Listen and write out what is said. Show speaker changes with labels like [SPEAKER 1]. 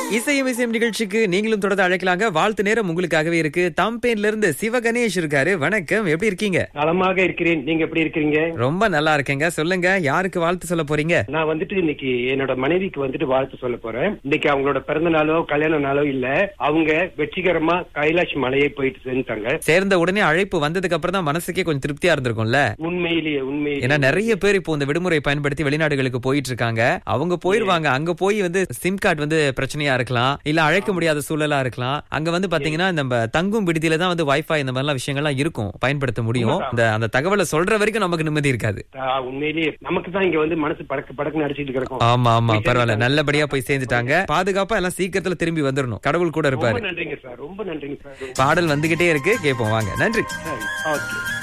[SPEAKER 1] இசையும் இசையும் நிகழ்ச்சிக்கு நீங்களும் தொடர்ந்து அழைக்கலாங்க வாழ்த்து நேரம் உங்களுக்காகவே இருக்கு தம்பேன்ல இருந்து சிவகணேஷ் இருக்காரு வணக்கம் எப்படி இருக்கீங்க
[SPEAKER 2] நலமாக இருக்கிறேன் நீங்க எப்படி இருக்கிறீங்க
[SPEAKER 1] ரொம்ப நல்லா இருக்கேங்க சொல்லுங்க யாருக்கு வாழ்த்து சொல்ல போறீங்க
[SPEAKER 2] நான் வந்துட்டு இன்னைக்கு என்னோட மனைவிக்கு வந்துட்டு வாழ்த்து சொல்ல போறேன் இன்னைக்கு அவங்களோட பிறந்த நாளோ கல்யாண நாளோ இல்ல அவங்க வெற்றிகரமா கைலாஷ் மலையை போயிட்டு சேர்ந்துட்டாங்க
[SPEAKER 1] சேர்ந்த உடனே அழைப்பு வந்ததுக்கு அப்புறம் தான் மனசுக்கே கொஞ்சம் திருப்தியா இருந்திருக்கும்ல
[SPEAKER 2] உண்மையிலேயே உண்மையிலேயே
[SPEAKER 1] ஏன்னா நிறைய பேர் இப்போ இந்த விடுமுறை பயன்படுத்தி வெளிநாடுகளுக்கு போயிட்டு இருக்காங்க அவங்க போயிருவாங்க அங்க போய் வந்து சிம் கார்டு வந்து பிரச்சனையா இருக்கலாம் இல்ல அழைக்க முடியாத சூழலா இருக்கலாம் அங்க வந்து பாத்தீங்கன்னா நம்ம தங்கும் விடுதியில தான் வந்து வைஃபை இந்த மாதிரிலாம் விஷயங்கள்லாம் இருக்கும் பயன்படுத்த முடியும் அந்த அந்த தகவலை சொல்ற வரைக்கும் நமக்கு நிம்மதி இருக்காது
[SPEAKER 2] ஆ, உண்மையிலேயே நமக்கு தான் இங்க வந்து மனசு படக்கு படக்குன்னு அடிச்சிட்டு கிடக்கும்
[SPEAKER 1] ஆமா ஆமா பரவாயில்ல நல்லபடியா போய் சேர்ந்துட்டாங்க பாதுகாப்பா எல்லாம் சீக்கிரத்துல திரும்பி வந்துடணும் கடவுள் கூட
[SPEAKER 2] ரொம்ப
[SPEAKER 1] இருப்பாரு
[SPEAKER 2] நன்றிங்க சார் ரொம்ப நன்றிங்க சார்
[SPEAKER 1] பாடல் வந்துகிட்டே இருக்கு கேட்போம் வாங்க நன்றி
[SPEAKER 2] சரி ஓகே